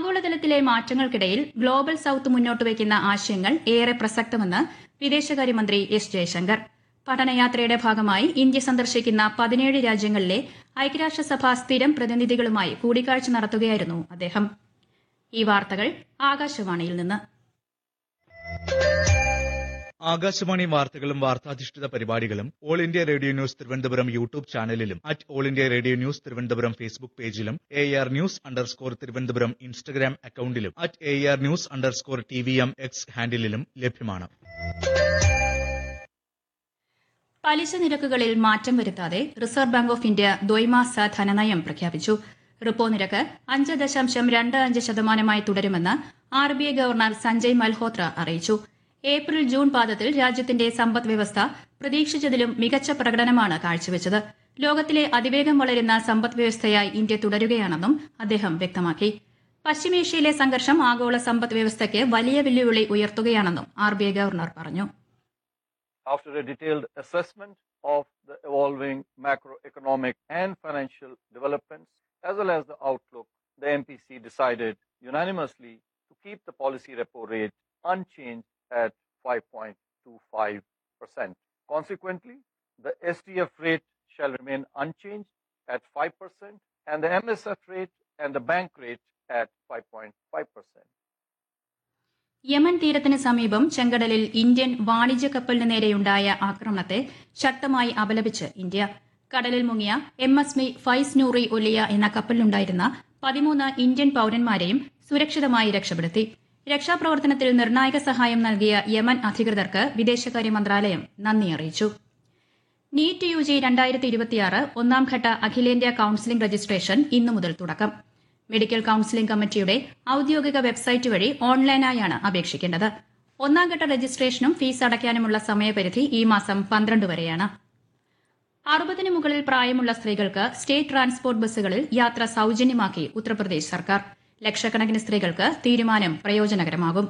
ആഗോളതലത്തിലെ മാറ്റങ്ങൾക്കിടയിൽ global south മുന്നോട്ട് വയ്ക്കുന്ന ആശയങ്ങൾ ഏറെ പ്രസക്തമെന്ന് വിദേശകാര്യമന്ത്രി എസ് ജയശങ്കർ പഠനയാത്രയുടെ ഭാഗമായി ഇന്ത്യ സന്ദർശിക്കുന്ന പതിനേഴ് രാജ്യങ്ങളിലെ ഐക്യരാഷ്ട്രസഭ സ്ഥിരം പ്രതിനിധികളുമായി കൂടിക്കാഴ്ച നടത്തുകയായിരുന്നു അദ്ദേഹം ഈ വാർത്തകൾ ആകാശവാണിയിൽ നിന്ന് ആകാശവാണി വാർത്തകളും വാർത്താധിഷ്ഠിത പരിപാടികളും all India radio news Thiruvananthapuram YouTube ചാനലിലും at all India radio news Thiruvananthapuram Facebook പേജിലും A R news underscore Thiruvananthapuram Instagram അക്കൌണ്ടിലും at A R news underscore T V M X ഹാൻഡിലും ലഭ്യമാണ് പലിശ നിരക്കുകളിൽ മാറ്റം വരുത്താതെ റിസർവ് ബാങ്ക് ഓഫ് ഇന്ത്യ ദ്വൈമാസ ധനനയം പ്രഖ്യാപിച്ചു റിപ്പോ നിരക്ക് അഞ്ച് ദശാംശം രണ്ട് അഞ്ച് ശതമാനമായി തുടരുമെന്ന് R B I governor Sanjay Malhotra അറിയിച്ചു ഏപ്രിൽ ജൂൺ പാദത്തിൽ രാജ്യത്തിന്റെ സമ്പദ് വ്യവസ്ഥ പ്രതീക്ഷിച്ചതിലും മികച്ച പ്രകടനമാണ് കാഴ്ചവെച്ചത് ലോകത്തിലെ അതിവേഗം വളരുന്ന സമ്പദ് വ്യവസ്ഥയായി ഇന്ത്യ തുടരുകയാണെന്നും അദ്ദേഹം വ്യക്തമാക്കി പശ്ചിമേഷ്യയിലെ സംഘർഷം ആഗോള സമ്പദ് വ്യവസ്ഥയ്ക്ക് വലിയ വെല്ലുവിളി ഉയർത്തുകയാണെന്നും ആർ ബി ഐ ഗവർണർ പറഞ്ഞു after a detailed assessment of the evolving macroeconomic and financial developments, as well as the outlook, the MPC decided unanimously to keep the policy repo rate unchanged at 5.25%. Consequently, the STF rate shall remain unchanged at 5% and the MSF rate and the bank rate at 5.5%. Yemen തീരത്തിന് സമീപം ചെങ്കടലിൽ Indian വാണിജ്യ കപ്പലിന് നേരെയുണ്ടായ ആക്രമണത്തെ ശക്തമായി അപലപിച്ച് India കടലിൽ മുങ്ങിയ എം എസ് മി ഫൈസ് നൂറി ഒലിയ എന്ന കപ്പലിലുണ്ടായിരുന്ന പതിമൂന്ന് ഇന്ത്യൻ പൌരന്മാരെയും സുരക്ഷിതമായി രക്ഷപ്പെടുത്തി രക്ഷാപ്രവർത്തനത്തിൽ നിർണായക സഹായം നൽകിയ യമൻ അധികൃതർക്ക് വിദേശകാര്യ മന്ത്രാലയം നന്ദി അറിയിച്ചു നീറ്റ് യു ജി രണ്ടായിരത്തി ഇരുപത്തിയാറ് ഒന്നാം ഘട്ട അഖിലേന്ത്യാ കൌൺസിലിംഗ് രജിസ്ട്രേഷൻ ഇന്നു മുതൽ തുടക്കം മെഡിക്കൽ കൌൺസിലിംഗ് കമ്മിറ്റിയുടെ ഔദ്യോഗിക വെബ്സൈറ്റ് വഴി ഓൺലൈനായാണ് അപേക്ഷിക്കേണ്ടത് ഒന്നാം ഘട്ട രജിസ്ട്രേഷനും ഫീസ് അടയ്ക്കാനുമുള്ള സമയപരിധി ഈ മാസം പന്ത്രണ്ട് വരെയാണ് അറുപതിന് മുകളിൽ പ്രായമുള്ള സ്ത്രീകൾക്ക് സ്റ്റേറ്റ് ട്രാൻസ്പോർട്ട് ബസ്സുകളിൽ യാത്ര സൌജന്യമാക്കി ഉത്തർപ്രദേശ് സർക്കാർ ലക്ഷക്കണക്കിന് സ്ത്രീകൾക്ക് തീരുമാനം പ്രയോജനകരമാകും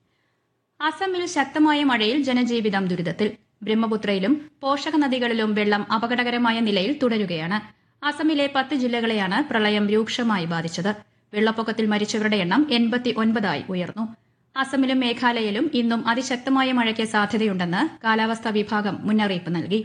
അസമിൽ ശക്തമായ മഴയിൽ ജനജീവിതം ദുരിതത്തിൽ ബ്രഹ്മപുത്രയിലും പോഷക നദികളിലും വെള്ളം അപകടകരമായ നിലയിൽ തുടരുകയാണ് അസമിലെ പത്ത് ജില്ലകളെയാണ് പ്രളയം രൂക്ഷമായി ബാധിച്ചത് വെള്ളപ്പൊക്കത്തിൽ മരിച്ചവരുടെ എണ്ണം എൺപത്തി ഒൻപതായി ഉയർന്നു അസമിലും മേഘാലയയിലും ഇന്നും അതിശക്തമായ മഴയ്ക്ക് സാധ്യതയുണ്ടെന്ന് കാലാവസ്ഥാ വിഭാഗം മുന്നറിയിപ്പ് നൽകി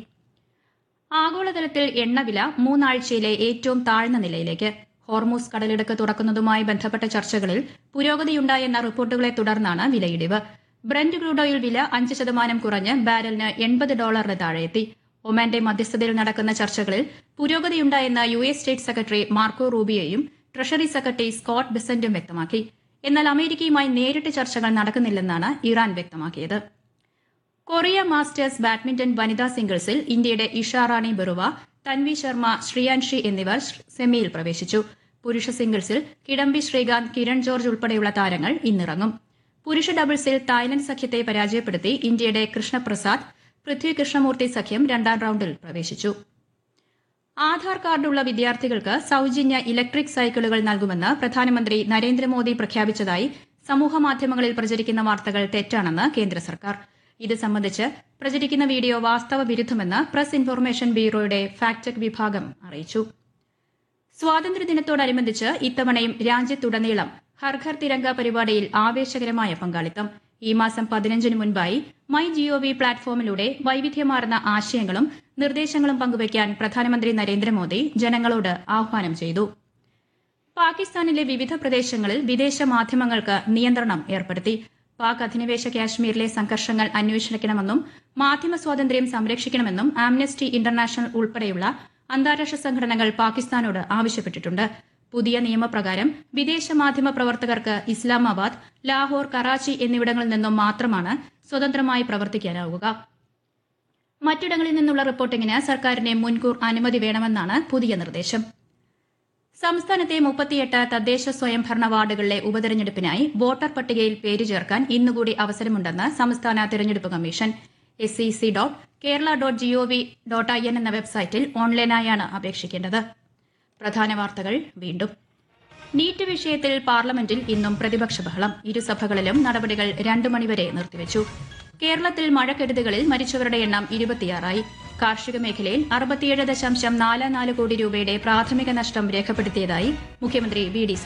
ആഗോളതലത്തിൽ എണ്ണവില മൂന്നാഴ്ചയിലെ ഏറ്റവും താഴ്ന്ന നിലയിലേക്ക് ഹോർമൂസ് കടലിടുക്ക് തുറക്കുന്നതുമായി ബന്ധപ്പെട്ട ചർച്ചകളിൽ പുരോഗതിയുണ്ടായെന്ന റിപ്പോർട്ടുകളെ തുടർന്നാണ് വിലയിടിവ് ബ്രന്റ് ക്രൂഡ് ഓയിൽ വില അഞ്ച് ശതമാനം കുറഞ്ഞ് ബാരലിന് എൺപത് ഡോളറിന് താഴെയെത്തി ഒമാന്റെ മധ്യസ്ഥതയിൽ നടക്കുന്ന ചർച്ചകളിൽ പുരോഗതിയുണ്ടായെന്ന് U S state secretary Marco റൂബിയോയും ട്രഷറി സെക്രട്ടറി സ്കോട്ട് ബെസന്റും വ്യക്തമാക്കി എന്നാൽ അമേരിക്കയുമായി നേരിട്ട് ചർച്ചകൾ നടക്കുന്നില്ലെന്നാണ് ഇറാൻ വ്യക്തമാക്കിയത് കൊറിയ മാസ്റ്റേഴ്സ് ബാഡ്മിന്റൺ വനിതാ സിംഗിൾസിൽ ഇന്ത്യയുടെ ഇഷാറാണി ബറുവ തൻവി ശർമ്മ ശ്രിയാൻഷി എന്നിവർ സെമിയിൽ പ്രവേശിച്ചു പുരുഷ സിംഗിൾസിൽ കിഡംബി ശ്രീകാന്ത് കിരൺ ജോർജ് ഉൾപ്പെടെയുള്ള താരങ്ങൾ ഇന്നിറങ്ങും പുരുഷ ഡബിൾസിൽ തായ്ലൻഡ് സഖ്യത്തെ പരാജയപ്പെടുത്തി ഇന്ത്യയുടെ കൃഷ്ണപ്രസാദ് പൃഥ്വി കൃഷ്ണമൂർത്തി സഖ്യം രണ്ടാം റൌണ്ടിൽ പ്രവേശിച്ചു ആധാർ കാർഡുള്ള വിദ്യാർത്ഥികൾക്ക് സൌജന്യ ഇലക്ട്രിക് സൈക്കിളുകൾ നൽകുമെന്ന് പ്രധാനമന്ത്രി നരേന്ദ്രമോദി പ്രഖ്യാപിച്ചതായി സമൂഹമാധ്യമങ്ങളിൽ പ്രചരിക്കുന്ന വാർത്തകൾ തെറ്റാണെന്ന് കേന്ദ്ര സർക്കാർ ഇത് സംബന്ധിച്ച് പ്രചരിക്കുന്ന വീഡിയോ വാസ്തവ വിരുദ്ധമെന്ന് പ്രസ് ഇൻഫർമേഷൻ ബ്യൂറോയുടെ ഫാക്ട് ചെക്ക് വിഭാഗം അറിയിച്ചു സ്വാതന്ത്ര്യദിനത്തോടനുബന്ധിച്ച് ഇത്തവണയും രാജ്യത്തുടനീളം ഹർ ഘർ തിരങ്ക പരിപാടിയിൽ ആവേശകരമായ പങ്കാളിത്തം ഈ മാസം പതിനഞ്ചിന് മുൻപായി മൈ ജിഒവി പ്ലാറ്റ്ഫോമിലൂടെ വൈവിധ്യമാർന്ന ആശയങ്ങളും നിർദ്ദേശങ്ങളും പങ്കുവയ്ക്കാൻ പ്രധാനമന്ത്രി നരേന്ദ്രമോദി ജനങ്ങളോട് ആഹ്വാനം ചെയ്തു പാകിസ്ഥാനിലെ വിവിധ പ്രദേശങ്ങളിൽ വിദേശ മാധ്യമങ്ങൾക്ക് നിയന്ത്രണം ഏർപ്പെടുത്തി പാക് അധിനിവേശ കാശ്മീരിലെ സംഘർഷങ്ങൾ അന്വേഷിക്കണമെന്നും മാധ്യമ സ്വാതന്ത്ര്യം സംരക്ഷിക്കണമെന്നും ആംനസ്റ്റി ഇന്റർനാഷണൽ ഉൾപ്പെടെയുള്ള അന്താരാഷ്ട്ര സംഘടനകൾ പാകിസ്ഥാനോട് ആവശ്യപ്പെട്ടിട്ടുണ്ട് പുതിയ നിയമപ്രകാരം വിദേശ മാധ്യമ പ്രവർത്തകർക്ക് ഇസ്ലാമാബാദ് ലാഹോർ കറാച്ചി എന്നിവിടങ്ങളിൽ നിന്നും മാത്രമാണ് സ്വതന്ത്രമായി പ്രവർത്തിക്കാനാവുക മറ്റിടങ്ങളിൽ നിന്നുള്ള റിപ്പോർട്ടിംഗിന് സർക്കാരിന്റെ മുൻകൂർ അനുമതി വേണമെന്നാണ് പുതിയ നിർദ്ദേശം സംസ്ഥാനത്തെ മുപ്പത്തിയെട്ട് തദ്ദേശ സ്വയംഭരണ വാർഡുകളിലെ ഉപതെരഞ്ഞെടുപ്പിനായി വോട്ടർ പട്ടികയിൽ പേര് ചേർക്കാൻ ഇന്നുകൂടി അവസരമുണ്ടെന്ന് സംസ്ഥാന തെരഞ്ഞെടുപ്പ് commission S C C dot Kerala dot G O V dot I N എന്ന വെബ്സൈറ്റിൽ ഓൺലൈനായാണ് അപേക്ഷിക്കേണ്ടത് പ്രധാന വാർത്തകൾ വീണ്ടും നീറ്റ് വിഷയത്തിൽ പാർലമെന്റിൽ ഇന്നും പ്രതിപക്ഷ ബഹളം ഇരുസഭകളിലും നടപടികൾ രണ്ടു മണിവരെ നിർത്തിവച്ചു കേരളത്തിൽ മഴക്കെടുതികളിൽ മരിച്ചവരുടെ എണ്ണം ഇരുപത്തിയാറായി കാർഷിക മേഖലയിൽ അറുപത്തിയേഴ് ദശാംശം നാല് നാല് കോടി രൂപയുടെ പ്രാഥമിക നഷ്ടം രേഖപ്പെടുത്തിയതായി മുഖ്യമന്ത്രി വി ഡി